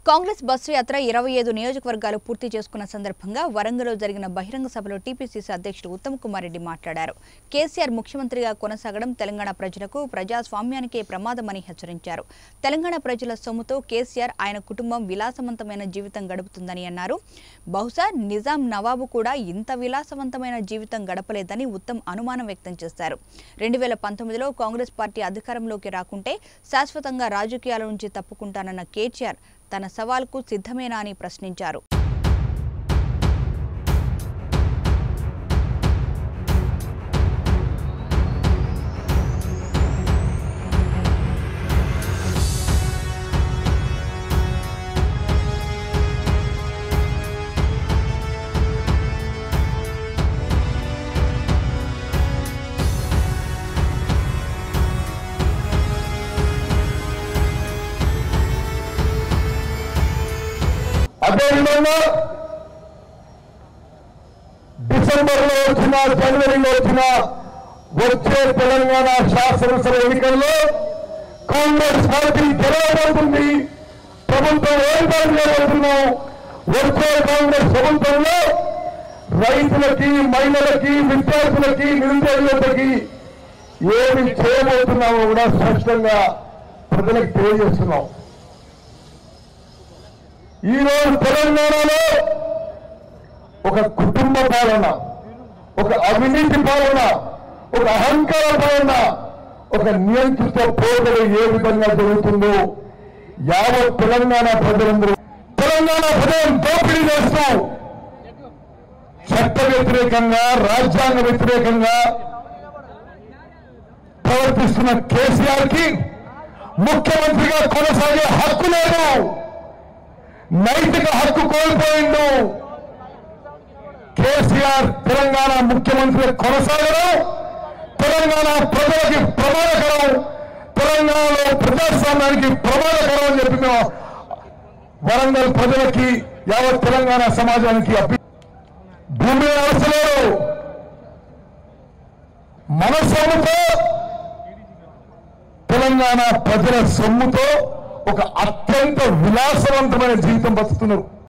Congress bus యాత్ర ఇరవై ఐదు నియోజకవర్గాలు పూర్తి చేసుకున్న సందర్భంగా వరంగల్లో జరిగిన బహిరంగ సభలో టీపీసీసీ అధ్యక్షుడు ఉత్తమ్ కుమార్ రెడ్డి మాట్లాడారు కేసీఆర్ ముఖ్యమంత్రిగా కొనసాగడం తెలంగాణ ప్రజలకు ప్రజాస్వామ్యానికే ప్రమాదమని హెచ్చరించారు తెలంగాణ ప్రజల సొమ్ముతో కేసీఆర్ ఆయన కుటుంబం విలాసవంతమైన జీవితం గడుపుతుందని అన్నారు బహుశా నిజాం నవాబు కూడా ఇంత విలాసవంతమైన జీవితం గడపలేదని ఉత్తమ్ అనుమానం వ్యక్తం చేశారు రెండు వేల పంతొమ్మిదిలో కాంగ్రెస్ పార్టీ అధికారంలోకి రాకుంటే శాశ్వతంగా రాజకీయాల నుంచి తప్పుకుంటానన్న కేసీఆర్ తన సవాల్కు సిద్ధమేనా అని ప్రశ్నించారు అదేవిధంగా డిసెంబర్ లో వచ్చిన జనవరిలో వచ్చిన వచ్చే తెలంగాణ శాసనసభ ఎన్నికల్లో కాంగ్రెస్ పార్టీ గెలవబోతుంది ప్రభుత్వం ఏర్పడబోతున్నాం వచ్చే కాంగ్రెస్ ప్రభుత్వంలో రైతులకి మహిళలకి విద్యార్థులకి నిరుద్యోగులకి ఏమి చేయబోతున్నామో కూడా స్పష్టంగా ప్రజలకు తెలియజేస్తున్నాం ఈ రోజు తెలంగాణలో ఒక కుటుంబ పాలన ఒక అవినీతి పాలన ఒక అహంకార పాలన ఒక నియంత్రిత పోగలు ఏ విధంగా జరుగుతుందో యావత్ తెలంగాణ ప్రజలందరూ తెలంగాణ ప్రజలను దోపిడీ చేస్తూ చట్ట వ్యతిరేకంగా రాజ్యాంగ వ్యతిరేకంగా ప్రవర్తిస్తున్న కేసీఆర్ కి ముఖ్యమంత్రిగా కొనసాగే హక్కు లేదు నైతిక హక్కు కోల్పోయిండు కేసీఆర్ తెలంగాణ ముఖ్యమంత్రి కొనసాగడం తెలంగాణ ప్రజలకి ప్రమాదకరం తెలంగాణలో ప్రజాస్వామ్యానికి ప్రమాదకరం అని చెప్పి మేము వరంగల్ ప్రజలకి యావత్ తెలంగాణ సమాజానికి అప్పి భూమి అవసరం మన సొమ్ముతో తెలంగాణ ప్రజల సొమ్ముతో ఒక అత్యంత విలాసవంతమైన జీవితం బతుకుతున్నారు